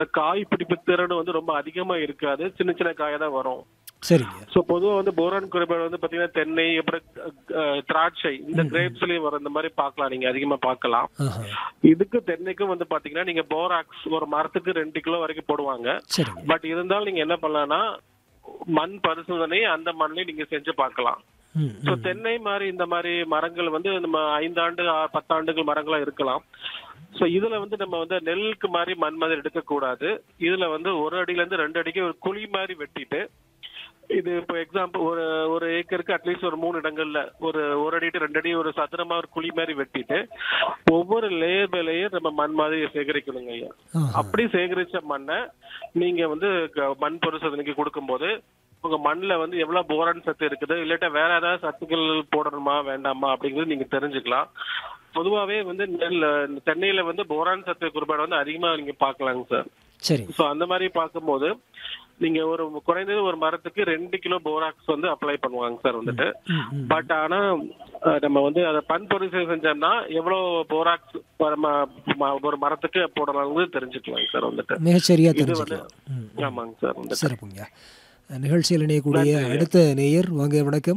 காய் பிடிப்பு திறன் வந்து ரொம்ப அதிகமா இருக்காது சின்ன சின்ன காயா தான் வரும் சரிங்க சோ பொதுவா வந்து போரான் குறைபாடு வந்து பாத்தீங்கன்னா தென்னை அப்புறம் அஹ், திராட்சை இந்த கிரேப்ஸ்லயும் வர இந்த மாதிரி பார்க்கலாம் நீங்க அதிகமா பார்க்கலாம் ஆஹா இதுக்கு தென்னைக்கும் வந்து பாத்தீங்கன்னா நீங்க போராக்ஸ் ஒரு மரத்துக்கு ரெண்டு கிலோ வரைக்கும் போடுவாங்க சரிங்க பட் இருந்தாலும் நீங்க என்ன பண்ணலாம்னா மண் பரிசோதனை அந்த மண்ணிலே நீங்க செஞ்சு பார்க்கலாம் ம் சோ தென்னை மாதிரி இந்த மாதிரி மரங்கள் வந்து நம்ம ஐந்தாண்டு ஆ- பத்தாண்டுகள் மரங்களா இருக்கலாம் சோ இதுல வந்து நம்ம வந்து நெல்லுக்கு மாதிரி மண் மாதிரி எடுக்க கூடாது இதுல வந்து ஒரு அடியில இருந்து ரெண்டு அடிக்கு ஒரு குழி மாதிரி வெட்டிட்டு இது இப்போ எக்ஸாம்பிள் ஒரு ஒரு ஏக்கருக்கு அட்லீஸ்ட் ஒரு மூணு இடங்கள்ல ஒரு ஒரு அடி to ரெண்டு அடி ஒரு சதுரமா ஒரு குழி மாதிரி வெட்டிட்டு ஒவ்வொரு லேயர் பை லேயர் நம்ம மண் மாதிரி சேகரிக்கணுங்க ஐயா ஆஹா அப்படி சேகரிச்ச மண்ணை நீங்க வந்து க- மண் பரிசோதனைக்கு கொடுக்கும்போது உங்க மண்ணுல வந்து எவ்வளவு போரான் சத்து இருக்குது இல்லாட்டா வேற ஏதாவது சத்துக்கள் போடணுமா வேண்டாமா அப்படிங்கிறது நீங்க தெரிஞ்சுக்கலாம் பொதுவாவே வந்து நெல் தென்னையில வந்து போரான் சத்து குறைபாடு வந்து அதிகமா நீங்க பார்க்கலாங்க சார் சரிங்க சோ அந்த மாதிரி பார்க்கும்போது நீங்க ஒரு குறைந்தது ஒரு மரத்துக்கு ரெண்டு கிலோ போராக்ஸ் வந்து அப்ளை பண்ணுவாங்க சார் வந்துட்டு ம் ம் பட் ஆனா அஹ், நம்ம வந்து அதை பண் பரிசோதனை செஞ்சோம்னா எவ்வளவு போராக்ஸ் ஒரு ம- ம- ஒரு மரத்துக்கு போடலாம்னு தெரிஞ்சுக்கலாம் சார் வந்துட்டு மிகச்சரியா இது வந்து தெரிஞ்சுக்கலாம் ம் ஆமாங்க சார் வந்துட்டு சிறப்புங்க நிகழ்ச்சியில் இணையக்கூடிய அடுத்த நேயர் வாங்க வணக்கம்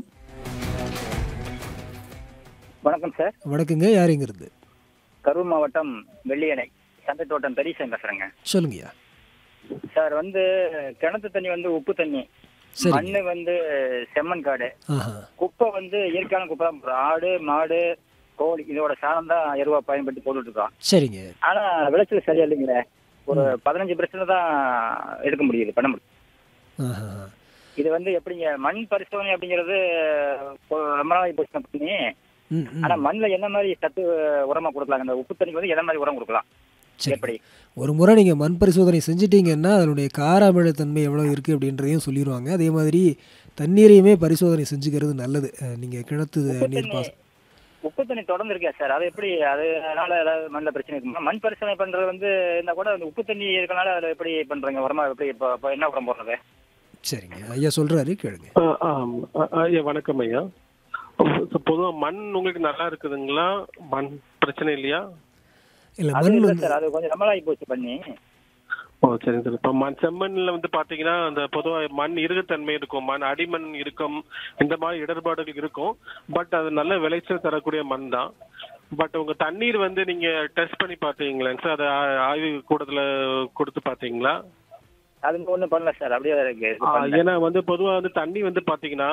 வணக்கம் சார் வணக்கங்க யாருங்கிறது கரூர் மாவட்டம் வெள்ளியணை சந்தை தோட்டம் பெரியசன் பேசுறேங்க சொல்லுங்கய்யா சார் வந்து கிணத்து தண்ணி வந்து உப்பு தண்ணி சரி மண்ணு வந்து செம்மண் காடு ஆஹா குப்பை வந்து இயற்கையான குப்பை தான் போடுறோம். ஆடு மாடு கோழி இதோட சாணம் தான் எருவா பயன்படுத்தி போட்டுட்டு இருக்கோம் சரிங்க ஆனா விளைச்சல் சரியா இல்லைங்களே ஒரு பதினஞ்சு பர்சன்ட் தான் எடுக்க முடியுது பண்ண முடியும் ஆஹா இது வந்து எப்படிங்க மண் பரிசோதனை அப்படிங்கிறது இப்போ ரொம்ப நாள் போச்சு பண்ணி ம் ம் ஆனா மண்ணுல என்ன மாதிரி சத்து உரமா கொடுக்கலாம் இந்த உப்பு தண்ணிக்கு வந்து என்ன மாதிரி உரம் கொடுக்கலாம் சரி எப்படி ஒரு முறை நீங்கள் மண் பரிசோதனை செஞ்சிட்டீங்கன்னா அதனுடைய கார அமிலத்தன்மை எவ்வளோ இருக்குது அப்படின்றதையும் சொல்லிடுவாங்க அதே மாதிரி தண்ணீரையுமே பரிசோதனை செஞ்சுக்கிறது நல்லது நீங்கள் கிணத்து நீர் பாஸ் உப்பு தண்ணி தொடர்ந்து இருக்கா சார் அது எப்படி அதனால ஏதாவது மண்ணில் பிரச்சனை இருக்குமா மண் பரிசோதனை பண்றது வந்து இருந்தா கூட அந்த உப்பு தண்ணி இருக்கனால அதை எப்படி பண்றீங்க உரமா எப்படி இப்போ இப்போ என்ன உரம் போடுறது சரிங்க ஐயா சொல்கிறாரு கேளுங்க ஆ, ஆம். ஆ, ஆ, ஐயா வணக்கம் ஐயா So, பொதுவா மண் உங்களுக்கு நல்லா இருக்குதுங்களா மண் பிரச்சனை இல்லையா இல்லை அது மண் இல்லை வந்து சார் அது கொஞ்சம் நம்மளாகி போச்சு பண்ணி ஓ சரிங்க சார் இப்போ மண் செம்மண்ணில் வந்து பார்த்தீங்கன்னா அந்த பொதுவாக மண் இறுகத்தன்மை இருக்கும் மண் அடிமண் இருக்கும் இந்த மாதிரி இடர்பாடுகள் இருக்கும் பட் அது நல்ல விளைச்சல் தரக்கூடிய மண் தான் பட் உங்க தண்ணீர் வந்து நீங்க டெஸ்ட் பண்ணி பார்த்தீங்களாங்க சார் அதை ஆ- ஆய்வு கூடத்துல கொடுத்து பார்த்தீங்களா அது ஒண்ணும் பண்ணல சார் அப்படியே தான் இருக்கு இது ஆ, பண்ணல. ஏன்னா வந்து பொதுவா வந்து தண்ணி வந்து பாத்தீங்கன்னா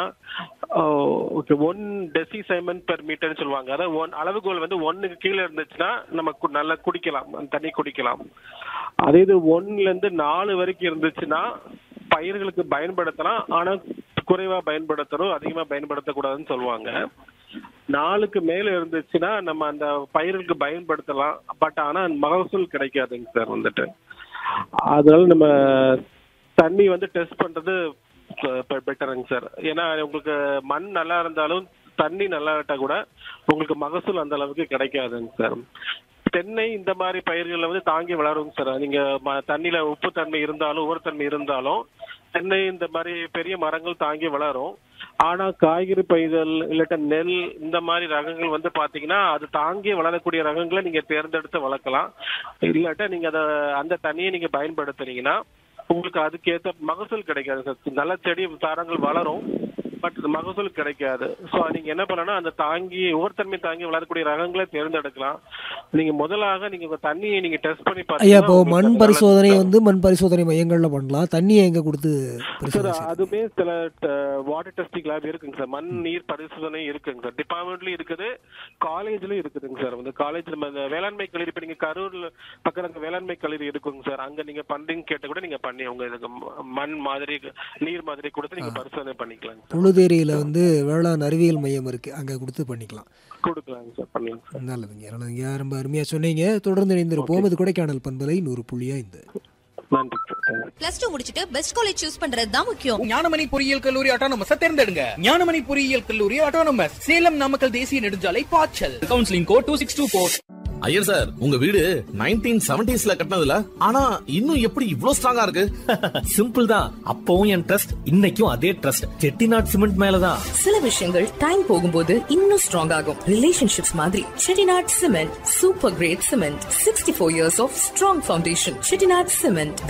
okay one deci siemens per மீட்டர்னு சொல்லுவாங்க அதாவது ஒன் அளவுகோல் வந்து ஒன்னுக்கு கீழே இருந்துச்சுன்னா நம்ம கு- நல்லா குடிக்கலாம் அந்த தண்ணி குடிக்கலாம் அதே இது ஒன்னுல இருந்து நாலு வரைக்கும் இருந்துச்சுன்னா பயிர்களுக்கு பயன்படுத்தலாம் ஆனா குறைவா பயன்படுத்தணும் அதிகமா பயன்படுத்தக்கூடாதுன்னு சொல்லுவாங்க நாலுக்கு மேல இருந்துச்சுன்னா நம்ம அந்த பயிர்களுக்கு பயன்படுத்தலாம் பட் ஆனா மகசூல் கிடைக்காதுங்க சார் வந்துட்டு அதனால நம்ம தண்ணி வந்து டெஸ்ட் பண்றது பெட்டருங்க சார் ஏன்னா உங்களுக்கு மண் நல்லா இருந்தாலும் தண்ணி நல்லா இட்டா கூட உங்களுக்கு மகசூல் அந்த அளவுக்கு கிடைக்காதுங்க சார் தென்னை இந்த மாதிரி பயிர்களை வந்து தாங்கி வளருங்க சார் நீங்க ம- தண்ணியில உப்பு தன்மை இருந்தாலும் உவர் தன்மை இருந்தாலும் தென்னை இந்த மாதிரி பெரிய மரங்கள் தாங்கி வளரும் ஆனா காய்கறி பயிர்கள் இல்லாட்ட நெல் இந்த மாதிரி ரகங்கள் வந்து பாத்தீங்கன்னா அது தாங்கி வளரக்கூடிய ரகங்களை நீங்க தேர்ந்தெடுத்து வளர்க்கலாம் இல்லாட்ட நீங்க அத அந்த தண்ணியை நீங்க பயன்படுத்துனீங்கன்னா உங்களுக்கு அதுக்கேத்த மகசூல் கிடைக்காது சார் நல்ல செடி தாரங்கள் வளரும் பட் மகசூல் கிடைக்காது ஸோ நீங்க என்ன பண்ணணும் அந்த தாங்கி உவர்த்தன்மை தாங்கி வளரக்கூடிய ரகங்களை தேர்ந்தெடுக்கலாம் நீங்க முதலாக நீங்க உங்க தண்ணியை நீங்க டெஸ்ட் பண்ணி ஐயா இப்போ உங்களுக்கு மண் அது பரிசோதனை நல்லது. வந்து மண் பரிசோதனை மையங்களில் பண்ணலாம் தண்ணியை எங்கே கொடுத்து சார் பரிசோதனை செய்யறது? அதுமே சில வாட்டர் டெஸ்டிங் லேப் இருக்குங்க சார் மண் நீர் பரிசோதனை இருக்குங்க சார் டிபார்ட்மெண்ட்லயும் இருக்குது காலேஜ்லயும் இருக்குதுங்க சார் வந்து காலேஜ் நம்ம இந்த வேளாண்மை கல்லூரி இப்ப நீங்க கரூர்ல பக்கத்துல அங்க வேளாண்மை கல்லூரி இருக்குங்க சார் அங்க நீங்க பண்றீங்க கேட்ட கூட நீங்க பண்ணி உங்க இதுக்கு ம- மண் மாதிரி நீர் மாதிரி கொடுத்து நீங்க பரிசோதனை பண்ணிக்கலாங்க சார் புழுதேரியில் வந்து வேளாண் அறிவியல் மையம் இருக்குது அங்கே கொடுத்து பண்ணிக்கலாம் கொடுக்கலாங்க சார் பண்ணலாங்க சார் நல்லதுங்க நல்லதுங்க ரொம்ப அருமையாக சொன்னீங்க தொடர்ந்து இணைந்திருப்போம் இது கொடைக்கானல் பண்பலை நூறு புள்ளியா இந்த நன்றி சார் தேங்க்யூ. பிளஸ் டூ முடிச்சிட்டு பெஸ்ட் காலேஜ் சூஸ் பண்றது தான் முக்கியம் ஞானமணி பொறியியல் கல்லூரி ஆட்டோனமஸ் தேர்ந்தெடுங்க ஞானமணி பொறியியல் கல்லூரி ஆட்டோனமஸ் சேலம் நாமக்கல் தேசிய நெடுஞ்சாலை பாய்ச்சல் counselling code two six two four Iyer sir உங்க வீடு நைன்டீன் செவன்டிஸ்ல கட்டினதுல ஆனா இன்னும் எப்படி இவ்ளோ ஸ்ட்ராங்கா இருக்கு சிம்பிள் தான் அப்பவும் என் ட்ரஸ்ட் இன்னைக்கும் அதே ட்ரஸ்ட் செட்டிநாட் சிமெண்ட் மேலதான் சில விஷயங்கள் டைம் போகும்போது இன்னும் ஸ்ட்ராங் ஆகும் ரிலேஷன்ஷிப்ஸ் மாதிரி Chettinad cement super grade cement sixty four years of strong foundation Chettinad cement